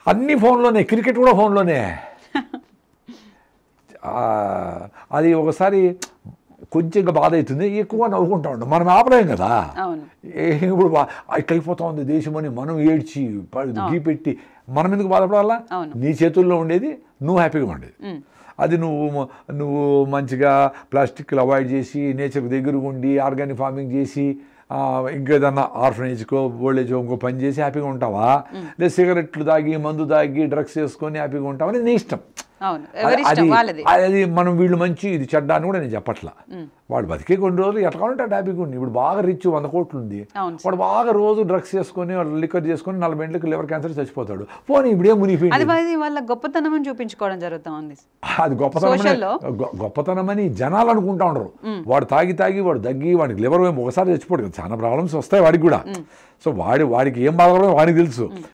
అన్ని ఫోన్లోనే క్రికెట్ కూడా ఫోన్లోనే ఆ, అది ఒకసారి కొంచెం బాధ అవుతుంది ఎక్కువ నవ్వుకుంటా ఉంటాం మనం ఆపలేం కదా అవును ఏ ఇప్పుడు బా- ఇట్లా అయిపోతా ఉంది దేశం అని మనం ఏడ్చి ప- గీ పెట్టి మనం ఎందుకు బాధపడాలా అవును. నీ చేతుల్లో ఉండేది నువ్వు హ్యాపీగా ఉండేది ఉమ్. అది నువ్వు మ- నువ్వు మంచిగా ప్లాస్టిక్లు అవాయిడ్ చేసి నేచర్కి దగ్గరగా ఉండి ఆర్గానిక్ ఫార్మింగ్ చేసి ఆ, ఇంకేదన్నా ఆర్ఫనేజ్కో ఓల్డేజ్ హోమ్కో పని చేసి హ్యాపీగా ఉంటావా లేదా సిగరెట్లు తాగి మందు తాగి డ్రగ్స్ చేసుకొని హ్యాపీగా ఉంటావా అనేది నీ ఇష్టం అవును ఎవరి ఇష్టం అది- వాళ్ళది అది మనం వీళ్ళు మంచి ఇది చెడ్డ అని కూడా నేను చెప్పట్లా వాడు బతికే కొన్ని రోజులు ఎట్లా కావాలంటే అటు హ్యాపీగా ఉంది ఇప్పుడు బాగా రిచ్ వంద కోట్లు ఉంది అవును వాడు బాగా రోజు డ్రగ్స్ చేసుకొని వాడు లిక్కర్ చేసుకొని నలభై ఏళ్ళకి లివర్ క్యాన్సర్ చచ్చిపోతాడు పోనీ ఇప్పుడే మునిగిపోయింది అది అది వాళ్ళ గొప్పతనం అని చూపించుకోవడం జరుగుతుంది అది గొప్పతనం Social లో? గొప్పతనమని జనాలు అనుకుంటా ఉండరు వాడు తాగి తాగి వాడు దగ్గి వాడికి లివర్ ఒకసారి చచ్చిపోడు కదా చాలా ప్రాబ్లమ్స్ వస్తాయి వాడికి కూడా సో వాడి వాడికి ఏం బాధపడదో వాడికి తెలుసు